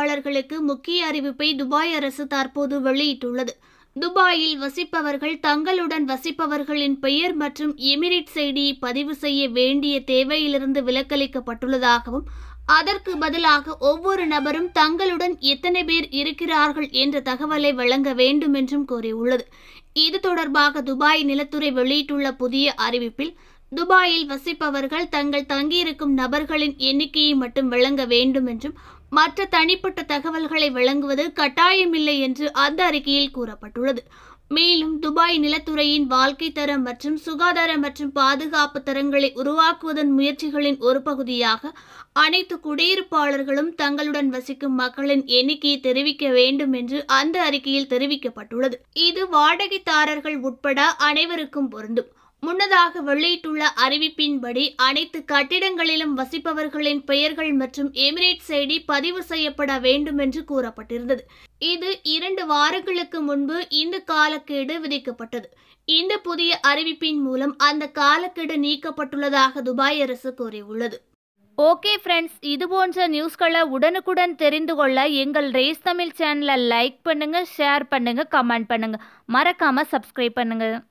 குடியிருப்பாளர்களுக்கு முக்கிய அறிவிப்பை துபாய் அரசு தற்போது வெளியிட்டுள்ளது துபாயில் வசிப்பவர்கள் தங்களுடன் வசிப்பவர்களின் பெயர் மற்றும் எமிரேட் செய்தியை பதிவு செய்ய வேண்டிய தேவையிலிருந்து விலக்களிக்கப்பட்டுள்ளதாகவும் அதற்கு பதிலாக ஒவ்வொரு நபரும் தங்களுடன் எத்தனை பேர் இருக்கிறார்கள் என்ற தகவலை வழங்க வேண்டும் என்றும் கூறியுள்ளது இது தொடர்பாக துபாய் நிலத்துறை வெளியிட்டுள்ள புதிய அறிவிப்பில் துபாயில் வசிப்பவர்கள் தங்கள் தங்கியிருக்கும் நபர்களின் எண்ணிக்கையை மட்டும் வழங்க வேண்டும் என்றும் மற்ற தனிப்பட்ட தகவல்களை வழங்குவது கட்டாயமில்லை என்று அந்த அறிக்கையில் கூறப்பட்டுள்ளது மேலும் துபாய் நிலத்துறையின் வாழ்க்கை தரம் மற்றும் சுகாதார மற்றும் பாதுகாப்பு தரங்களை உருவாக்குவதன் முயற்சிகளின் ஒரு பகுதியாக அனைத்து குடியிருப்பாளர்களும் தங்களுடன் வசிக்கும் மக்களின் எண்ணிக்கையை தெரிவிக்க வேண்டும் என்று அந்த அறிக்கையில் தெரிவிக்கப்பட்டுள்ளது இது வாடகைதாரர்கள் உட்பட அனைவருக்கும் பொருந்தும் முன்னதாக வெளியிட்டுள்ள அறிவிப்பின்படி அனைத்து கட்டிடங்களிலும் வசிப்பவர்களின் பெயர்கள் மற்றும் எமிரேட் செய்தி பதிவு செய்யப்பட வேண்டும் என்று கூறப்பட்டிருந்தது இது இரண்டு வாரங்களுக்கு முன்பு இந்த காலக்கெடு விதிக்கப்பட்டது இந்த புதிய அறிவிப்பின் மூலம் அந்த காலக்கெடு நீக்கப்பட்டுள்ளதாக துபாய் அரசு கூறியுள்ளது ஓகே ஃப்ரெண்ட்ஸ் இது போன்ற நியூஸ்களை உடனுக்குடன் தெரிந்து கொள்ள எங்கள் ரேஸ் தமிழ் சேனலை லைக் பண்ணுங்கள் ஷேர் பண்ணுங்கள் கமெண்ட் பண்ணுங்கள் மறக்காமல் சப்ஸ்கிரைப் பண்ணுங்கள்